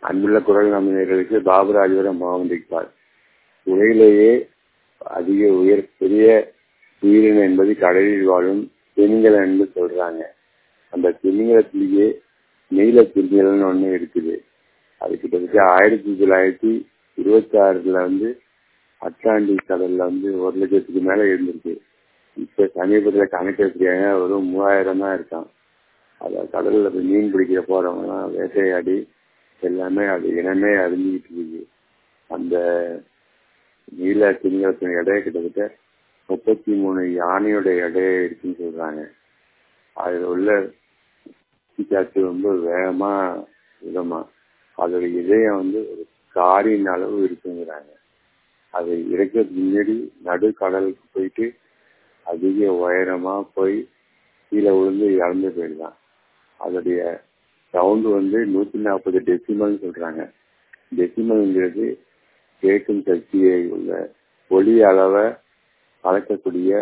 அன்புள்ள குரல் நம்பினர்களுக்கு பாபுராஜபுரம் முகமது இக்பால் உலகிலேயே அதிக உயர் பெரிய உயிரினம் என்பது கடலில் வாழும் திமிங்கலம் என்று சொல்றாங்க அந்த திமிங்கலத்திலேயே நீல திமிங்கலம்னு ஒண்ணு இருக்குது அது கிட்டத்தட்ட ஆயிரத்தி தொள்ளாயிரத்தி இருபத்தி ஆறுல வந்து அட்லாண்டிக் கடல்ல வந்து ஒரு லட்சத்துக்கு மேல இருந்திருக்கு இப்ப சமீபத்துல கணக்கு வச்சிருக்காங்க ஒரு மூவாயிரம் தான் இருக்கான் அத கடல்ல போய் மீன் பிடிக்கிற போறவங்க வேட்டையாடி எல்லாமே அது இனமே அறிஞ்சிக்கிட்டு இருக்கு அந்த நீல திமிங்கலத்தின் எடை கிட்டத்தட்ட முப்பத்தி மூணு யானையோட எடை இருக்குன்னு சொல்றாங்க அதுல உள்ள காற்று ரொம்ப வேகமா விதமா அதோட இதயம் வந்து ஒரு காரின் அளவு இருக்குங்கிறாங்க அது இறக்கிறதுக்கு முன்னாடி நடு கடலுக்கு போயிட்டு அதிக உயரமா போய் கீழே விழுந்து இறந்து போயிடலாம் அதோடைய சவுண்டு வந்து நூத்தி நாற்பது டெசிமல் சொல்றாங்க டெசிமல்ங்கிறது கேட்கும் சக்தியை உள்ள ஒளி அளவை அளக்கக்கூடிய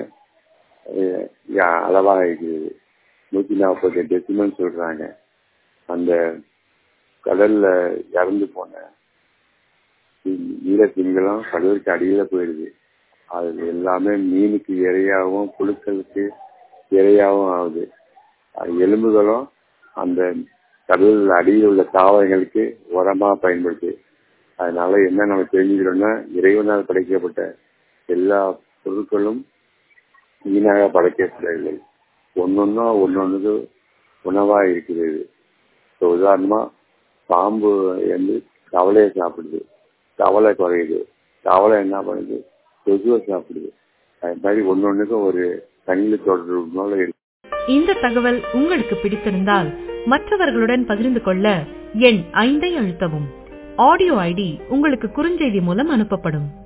அளவாக இருக்கிறது நூத்தி நாற்பது டெசிமல் சொல்றாங்க அந்த கடல்ல இறந்து போன ஈர திங்களும் கடலுக்கு அடியில போயிடுது அது எல்லாமே மீனுக்கு இரையாகவும் புழுக்களுக்கு இரையாகவும் ஆகுது அது எலும்புகளும் அந்த கடல் அடியில் உள்ள தாவரங்களுக்கு உரமா பயன்படுது அதனால என்ன நம்ம தெரிஞ்சுக்கிறோம்னா இறைவனால் படைக்கப்பட்ட எல்லா பொருட்களும் வீணாக படைக்கப்படவில்லை ஒன்னொன்னும் ஒன்னொன்னுக்கு உணவா இருக்கிறது இப்போ உதாரணமா பாம்பு வந்து கவலையை சாப்பிடுது கவலை குறையுது கவலை என்ன பண்ணுது கொசுவை சாப்பிடுது அது மாதிரி ஒன்னொன்னுக்கும் ஒரு தண்ணீர் தொடர்பு இருக்கு இந்த தகவல் உங்களுக்கு பிடித்திருந்தால் மற்றவர்களுடன் பகிர்ந்து கொள்ள எண் ஐந்தை அழுத்தவும் ஆடியோ ஐடி உங்களுக்கு குறுஞ்செய்தி மூலம் அனுப்பப்படும்